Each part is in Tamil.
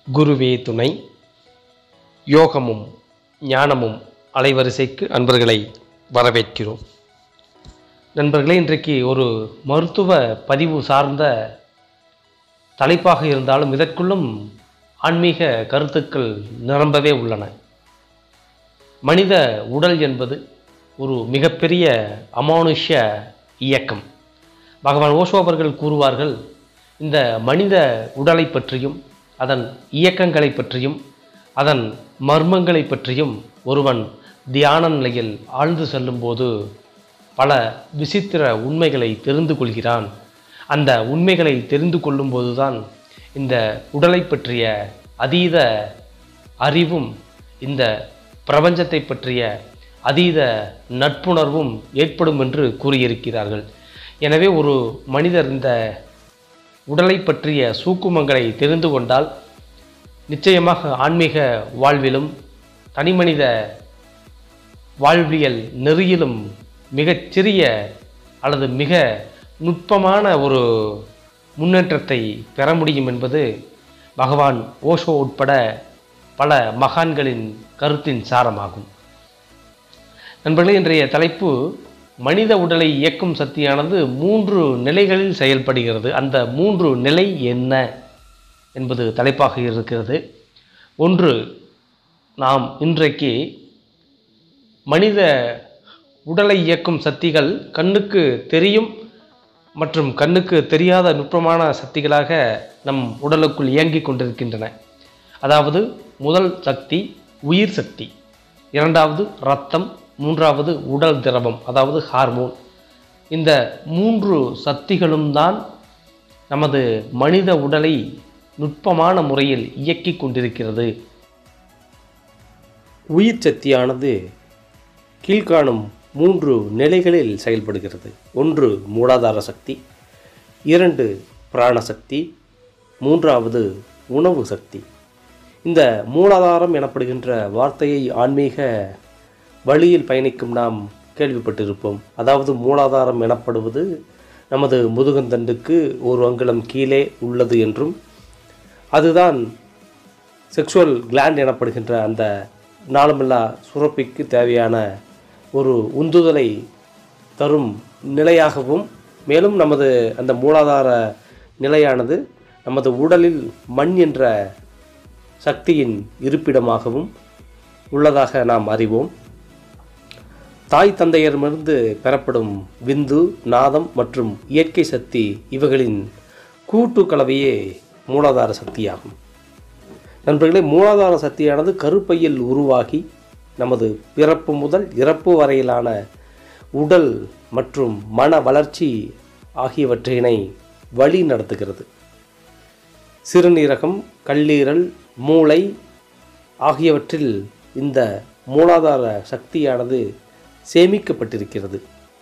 குருவே துணை யோகமும் ஞானமும் அலைவரிசைக்கு அன்பர்களை வரவேற்கிறோம் நண்பர்களே இன்றைக்கு ஒரு மருத்துவ பதிவு சார்ந்த தலைப்பாக இருந்தாலும் இதற்குள்ளும் ஆன்மீக கருத்துக்கள் நிரம்பவே உள்ளன மனித உடல் என்பது ஒரு மிகப்பெரிய அமானுஷ்ய இயக்கம் பகவான் ஓஷோ அவர்கள் கூறுவார்கள் இந்த மனித உடலை பற்றியும் அதன் இயக்கங்களை பற்றியும் அதன் மர்மங்களை பற்றியும் ஒருவன் தியான நிலையில் ஆழ்ந்து செல்லும்போது பல விசித்திர உண்மைகளை தெரிந்து கொள்கிறான் அந்த உண்மைகளை தெரிந்து கொள்ளும்போதுதான் இந்த உடலை பற்றிய அதீத அறிவும் இந்த பிரபஞ்சத்தை பற்றிய அதீத நட்புணர்வும் ஏற்படும் என்று கூறியிருக்கிறார்கள் எனவே ஒரு மனிதர் இந்த உடலை பற்றிய சூக்குமங்களை தெரிந்து கொண்டால் நிச்சயமாக ஆன்மீக வாழ்விலும் தனிமனித வாழ்வியல் நெறியிலும் மிகச் சிறிய அல்லது மிக நுட்பமான ஒரு முன்னேற்றத்தை பெற முடியும் என்பது பகவான் ஓஷோ உட்பட பல மகான்களின் கருத்தின் சாரமாகும் நண்பர்களே இன்றைய தலைப்பு மனித உடலை இயக்கும் சக்தியானது மூன்று நிலைகளில் செயல்படுகிறது அந்த மூன்று நிலை என்ன என்பது தலைப்பாக இருக்கிறது ஒன்று நாம் இன்றைக்கு மனித உடலை இயக்கும் சக்திகள் கண்ணுக்கு தெரியும் மற்றும் கண்ணுக்கு தெரியாத நுட்பமான சக்திகளாக நம் உடலுக்குள் இயங்கிக் கொண்டிருக்கின்றன அதாவது முதல் சக்தி உயிர் சக்தி இரண்டாவது இரத்தம் மூன்றாவது உடல் திரவம் அதாவது ஹார்மோன் இந்த மூன்று சக்திகளும் தான் நமது மனித உடலை நுட்பமான முறையில் இயக்கிக் கொண்டிருக்கிறது உயிர் சக்தியானது கீழ்காணும் மூன்று நிலைகளில் செயல்படுகிறது ஒன்று மூலாதார சக்தி இரண்டு பிராணசக்தி மூன்றாவது உணவு சக்தி இந்த மூலாதாரம் எனப்படுகின்ற வார்த்தையை ஆன்மீக வழியில் பயணிக்கும் நாம் கேள்விப்பட்டிருப்போம் அதாவது மூலாதாரம் எனப்படுவது நமது முதுகந்தண்டுக்கு ஒரு அங்குலம் கீழே உள்ளது என்றும் அதுதான் செக்ஷுவல் கிளாண்ட் எனப்படுகின்ற அந்த நாளமில்லா சுரப்பிக்கு தேவையான ஒரு உந்துதலை தரும் நிலையாகவும் மேலும் நமது அந்த மூலாதார நிலையானது நமது உடலில் மண் என்ற சக்தியின் இருப்பிடமாகவும் உள்ளதாக நாம் அறிவோம் தாய் தந்தையரிடமிருந்து பெறப்படும் விந்து நாதம் மற்றும் இயற்கை சக்தி இவைகளின் கூட்டு கலவையே மூலாதார சக்தியாகும் நண்பர்களே மூலாதார சக்தியானது கருப்பையில் உருவாகி நமது பிறப்பு முதல் இறப்பு வரையிலான உடல் மற்றும் மன வளர்ச்சி ஆகியவற்றினை வழி நடத்துகிறது சிறுநீரகம் கல்லீரல் மூளை ஆகியவற்றில் இந்த மூலாதார சக்தியானது சேமிக்கப்பட்டிருக்கிறது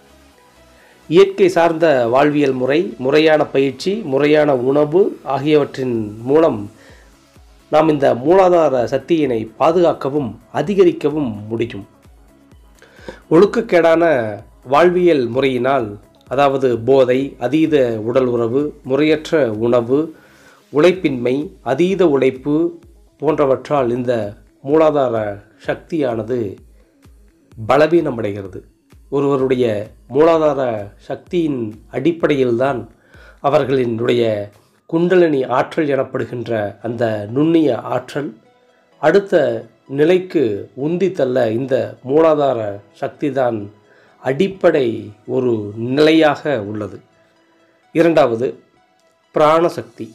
இயற்கை சார்ந்த வாழ்வியல் முறை முறையான பயிற்சி முறையான உணவு ஆகியவற்றின் மூலம் நாம் இந்த மூலாதார சக்தியினை பாதுகாக்கவும் அதிகரிக்கவும் முடியும் ஒழுக்கக்கேடான வாழ்வியல் முறையினால் அதாவது போதை அதீத உடல் உறவு முறையற்ற உணவு உழைப்பின்மை அதீத உழைப்பு போன்றவற்றால் இந்த மூலாதார சக்தியானது பலவீனமடைகிறது ஒருவருடைய மூலாதார சக்தியின் அடிப்படையில்தான் அவர்களினுடைய குண்டலினி ஆற்றல் எனப்படுகின்ற அந்த நுண்ணிய ஆற்றல் அடுத்த நிலைக்கு உந்தி தள்ள இந்த மூலாதார சக்தி தான் அடிப்படை ஒரு நிலையாக உள்ளது இரண்டாவது பிராணசக்தி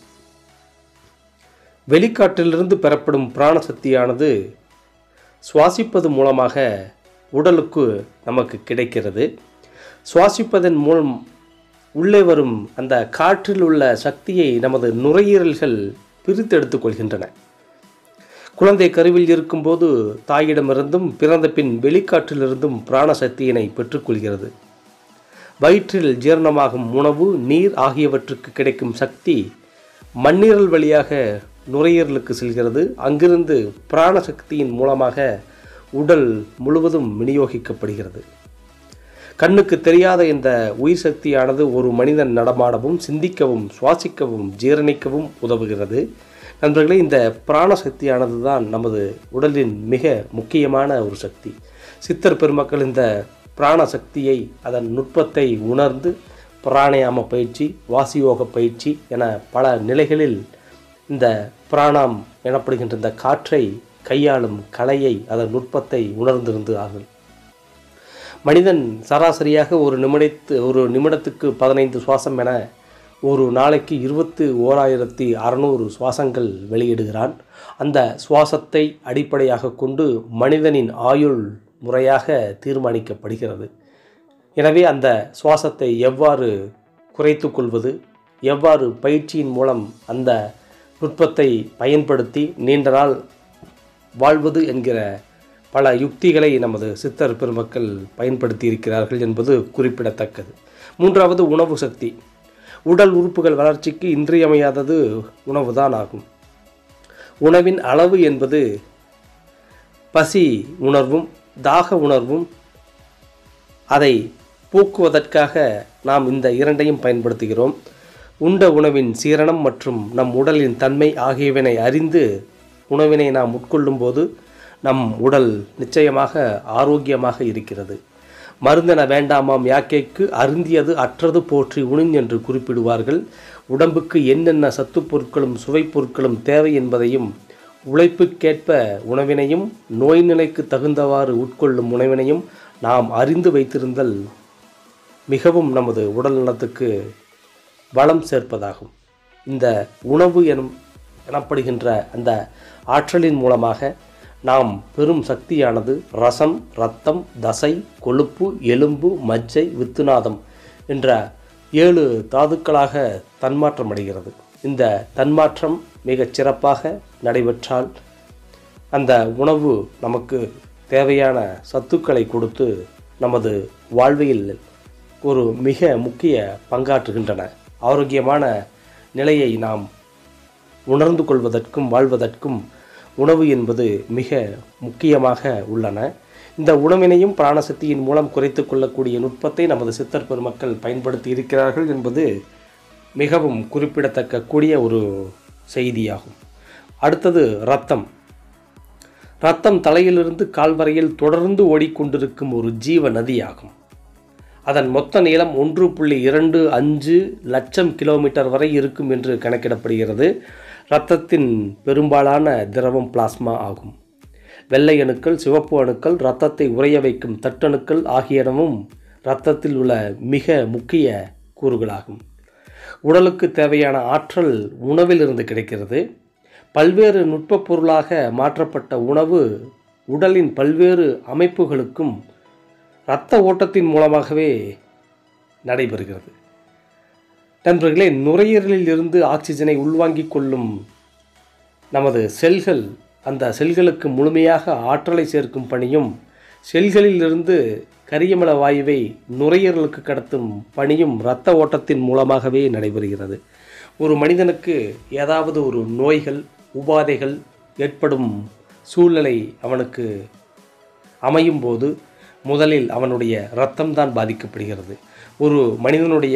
வெளிக்காற்றிலிருந்து பெறப்படும் பிராணசக்தியானது சுவாசிப்பது மூலமாக உடலுக்கு நமக்கு கிடைக்கிறது சுவாசிப்பதன் மூலம் உள்ளே வரும் அந்த காற்றில் உள்ள சக்தியை நமது நுரையீரல்கள் பிரித்தெடுத்துக் கொள்கின்றன குழந்தை கருவில் இருக்கும்போது தாயிடமிருந்தும் பிறந்த பின் வெளிக்காற்றிலிருந்தும் பிராணசக்தியினை பெற்றுக்கொள்கிறது வயிற்றில் ஜீரணமாகும் உணவு நீர் ஆகியவற்றுக்கு கிடைக்கும் சக்தி மண்ணீரல் வழியாக நுரையீரலுக்கு செல்கிறது அங்கிருந்து பிராணசக்தியின் மூலமாக உடல் முழுவதும் விநியோகிக்கப்படுகிறது கண்ணுக்கு தெரியாத இந்த உயிர் சக்தியானது ஒரு மனிதன் நடமாடவும் சிந்திக்கவும் சுவாசிக்கவும் ஜீரணிக்கவும் உதவுகிறது நண்பர்களே இந்த பிராண சக்தியானது தான் நமது உடலின் மிக முக்கியமான ஒரு சக்தி சித்தர் பெருமக்கள் இந்த பிராண சக்தியை அதன் நுட்பத்தை உணர்ந்து பிராணாயாம பயிற்சி வாசியோக பயிற்சி என பல நிலைகளில் இந்த பிராணாம் எனப்படுகின்ற இந்த காற்றை கையாளும் கலையை அதன் நுட்பத்தை உணர்ந்திருந்தார்கள் மனிதன் சராசரியாக ஒரு நிமிடத்து ஒரு நிமிடத்துக்கு பதினைந்து சுவாசம் என ஒரு நாளைக்கு இருபத்து ஓராயிரத்தி அறநூறு சுவாசங்கள் வெளியிடுகிறான் அந்த சுவாசத்தை அடிப்படையாக கொண்டு மனிதனின் ஆயுள் முறையாக தீர்மானிக்கப்படுகிறது எனவே அந்த சுவாசத்தை எவ்வாறு குறைத்து கொள்வது எவ்வாறு பயிற்சியின் மூலம் அந்த நுட்பத்தை பயன்படுத்தி நீண்ட நாள் வாழ்வது என்கிற பல யுக்திகளை நமது சித்தர் பெருமக்கள் பயன்படுத்தி இருக்கிறார்கள் என்பது குறிப்பிடத்தக்கது மூன்றாவது உணவு சக்தி உடல் உறுப்புகள் வளர்ச்சிக்கு இன்றியமையாதது உணவுதான் ஆகும் உணவின் அளவு என்பது பசி உணர்வும் தாக உணர்வும் அதை போக்குவதற்காக நாம் இந்த இரண்டையும் பயன்படுத்துகிறோம் உண்ட உணவின் சீரணம் மற்றும் நம் உடலின் தன்மை ஆகியவனை அறிந்து உணவினை நாம் உட்கொள்ளும் போது நம் உடல் நிச்சயமாக ஆரோக்கியமாக இருக்கிறது மருந்தென வேண்டாமாம் யாக்கைக்கு அருந்தியது அற்றது போற்றி உணின் என்று குறிப்பிடுவார்கள் உடம்புக்கு என்னென்ன சத்துப் பொருட்களும் சுவைப் பொருட்களும் தேவை என்பதையும் உழைப்புக்கேற்ப உணவினையும் நோய் நிலைக்கு தகுந்தவாறு உட்கொள்ளும் உணவினையும் நாம் அறிந்து வைத்திருந்தல் மிகவும் நமது உடல் நலத்துக்கு வளம் சேர்ப்பதாகும் இந்த உணவு எனும் எனப்படுகின்ற அந்த ஆற்றலின் மூலமாக நாம் பெரும் சக்தியானது ரசம் இரத்தம் தசை கொழுப்பு எலும்பு மஜ்ஜை வித்துநாதம் என்ற ஏழு தாதுக்களாக தன்மாற்றம் அடைகிறது இந்த தன்மாற்றம் மிகச் சிறப்பாக நடைபெற்றால் அந்த உணவு நமக்கு தேவையான சத்துக்களை கொடுத்து நமது வாழ்வியல் ஒரு மிக முக்கிய பங்காற்றுகின்றன ஆரோக்கியமான நிலையை நாம் உணர்ந்து கொள்வதற்கும் வாழ்வதற்கும் உணவு என்பது மிக முக்கியமாக உள்ளன இந்த உணவினையும் பிராணசக்தியின் மூலம் குறைத்து கொள்ளக்கூடிய நுட்பத்தை நமது சித்தர் பெருமக்கள் பயன்படுத்தி இருக்கிறார்கள் என்பது மிகவும் குறிப்பிடத்தக்க கூடிய ஒரு செய்தியாகும் அடுத்தது ரத்தம் ரத்தம் தலையிலிருந்து கால் வரையில் தொடர்ந்து ஓடிக்கொண்டிருக்கும் ஒரு ஜீவ நதியாகும் அதன் மொத்த நீளம் ஒன்று புள்ளி இரண்டு அஞ்சு லட்சம் கிலோமீட்டர் வரை இருக்கும் என்று கணக்கிடப்படுகிறது இரத்தத்தின் பெரும்பாலான திரவம் பிளாஸ்மா ஆகும் வெள்ளை அணுக்கள் சிவப்பு அணுக்கள் இரத்தத்தை உறைய வைக்கும் தட்டணுக்கள் ஆகியனவும் இரத்தத்தில் உள்ள மிக முக்கிய கூறுகளாகும் உடலுக்கு தேவையான ஆற்றல் உணவிலிருந்து கிடைக்கிறது பல்வேறு நுட்பப் பொருளாக மாற்றப்பட்ட உணவு உடலின் பல்வேறு அமைப்புகளுக்கும் இரத்த ஓட்டத்தின் மூலமாகவே நடைபெறுகிறது நண்பர்களே நுரையீரலில் இருந்து ஆக்சிஜனை உள்வாங்கிக் கொள்ளும் நமது செல்கள் அந்த செல்களுக்கு முழுமையாக ஆற்றலை சேர்க்கும் பணியும் செல்களில் இருந்து கரியமல வாயுவை நுரையீரலுக்கு கடத்தும் பணியும் இரத்த ஓட்டத்தின் மூலமாகவே நடைபெறுகிறது ஒரு மனிதனுக்கு ஏதாவது ஒரு நோய்கள் உபாதைகள் ஏற்படும் சூழ்நிலை அவனுக்கு அமையும் போது முதலில் அவனுடைய இரத்தம்தான் பாதிக்கப்படுகிறது ஒரு மனிதனுடைய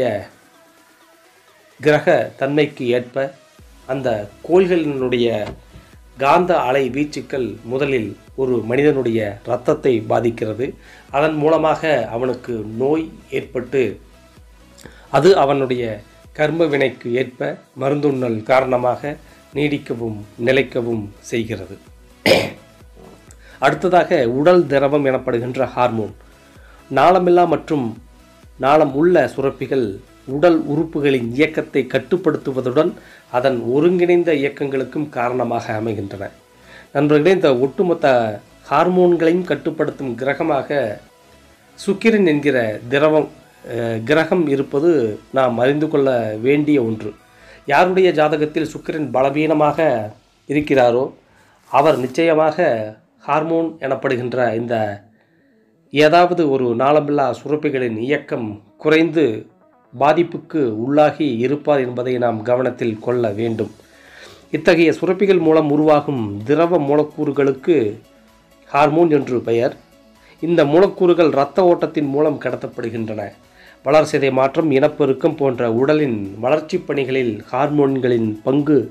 கிரக தன்மைக்கு ஏற்ப அந்த கோள்களினுடைய காந்த அலை வீச்சுக்கள் முதலில் ஒரு மனிதனுடைய இரத்தத்தை பாதிக்கிறது அதன் மூலமாக அவனுக்கு நோய் ஏற்பட்டு அது அவனுடைய கர்ம வினைக்கு ஏற்ப மருந்துண்ணல் காரணமாக நீடிக்கவும் நிலைக்கவும் செய்கிறது அடுத்ததாக உடல் திரவம் எனப்படுகின்ற ஹார்மோன் நாளமில்லா மற்றும் நாளம் உள்ள சுரப்பிகள் உடல் உறுப்புகளின் இயக்கத்தை கட்டுப்படுத்துவதுடன் அதன் ஒருங்கிணைந்த இயக்கங்களுக்கும் காரணமாக அமைகின்றன நண்பர்களே இந்த ஒட்டுமொத்த ஹார்மோன்களையும் கட்டுப்படுத்தும் கிரகமாக சுக்கிரன் என்கிற திரவம் அஹ், கிரகம் இருப்பது நாம் அறிந்து கொள்ள வேண்டிய ஒன்று யாருடைய ஜாதகத்தில் சுக்கிரன் பலவீனமாக இருக்கிறாரோ அவர் நிச்சயமாக ஹார்மோன் எனப்படுகின்ற இந்த ஏதாவது ஒரு நாளமில்லா சுரப்பிகளின் இயக்கம் குறைந்து பாதிப்புக்கு உள்ளாகி இருப்பார் என்பதை நாம் கவனத்தில் கொள்ள வேண்டும் இத்தகைய சுரப்பிகள் மூலம் உருவாகும் திரவ மூலக்கூறுகளுக்கு ஹார்மோன் என்று பெயர் இந்த மூலக்கூறுகள் இரத்த ஓட்டத்தின் மூலம் கடத்தப்படுகின்றன வளர்சிதை மாற்றம் இனப்பெருக்கம் போன்ற உடலின் வளர்ச்சிப் பணிகளில் ஹார்மோன்களின் பங்கு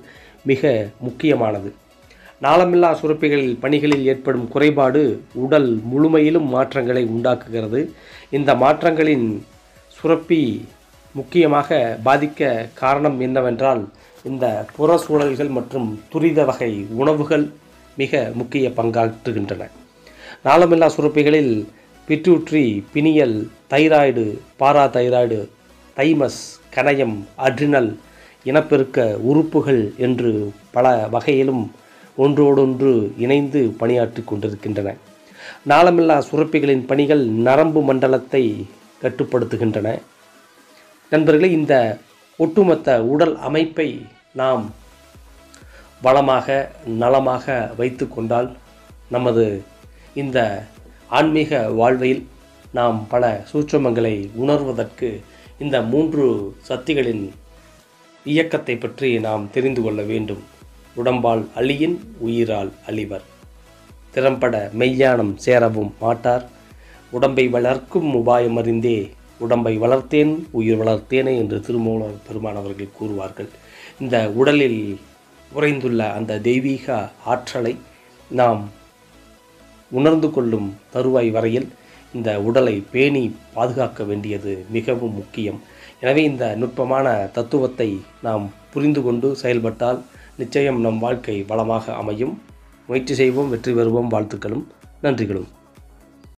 மிக முக்கியமானது நாளமில்லா சுரப்பிகளில் பணிகளில் ஏற்படும் குறைபாடு உடல் முழுமையிலும் மாற்றங்களை உண்டாக்குகிறது இந்த மாற்றங்களின் சுரப்பி முக்கியமாக பாதிக்க காரணம் என்னவென்றால் இந்த புற சூழல்கள் மற்றும் துரித வகை உணவுகள் மிக முக்கிய பங்காற்றுகின்றன நாளமில்லா சுரப்பிகளில் pituitary pineal thyroid parathyroid thymus கணையம் அட்ரினல் இனப்பெருக்க உறுப்புகள் என்று பல வகையிலும் ஒன்றோடொன்று இணைந்து பணியாற்றி கொண்டிருக்கின்றன நாளமில்லா சுரப்பிகளின் பணிகள் நரம்பு மண்டலத்தை கட்டுப்படுத்துகின்றன நண்பர்களே இந்த ஒட்டுமொத்த உடல் அமைப்பை நாம் வளமாக நலமாக வைத்து கொண்டால் நமது இந்த ஆன்மீக வாழ்வில் நாம் பல சூட்சமங்களை உணர்வதற்கு இந்த மூன்று சக்திகளின் இயக்கத்தை பற்றி நாம் தெரிந்து கொள்ள வேண்டும் உடம்பால் அழியின் உயிரால் அழிவர் திறம்பட மெய்ஞானம் சேரவும் மாட்டார் உடம்பை வளர்க்கும் உபாயம் அறிந்தே உடம்பை வளர்த்தேன் உயிர் வளர்த்தேனே என்று திருமூலர் பெருமான் அவர்கள் கூறுவார்கள் இந்த உடலில் உறைந்துள்ள அந்த தெய்வீக ஆற்றலை நாம் உணர்ந்து கொள்ளும் தருவாய் வரையில் இந்த உடலை பேணி பாதுகாக்க வேண்டியது மிகவும் முக்கியம் எனவே இந்த நுட்பமான தத்துவத்தை நாம் புரிந்து கொண்டு செயல்பட்டால் நிச்சயம் நம் வாழ்க்கை வளமாக அமையும் முயற்சி செய்வோம் வெற்றி பெறுவோம் வாழ்த்துக்களும் நன்றிகளும்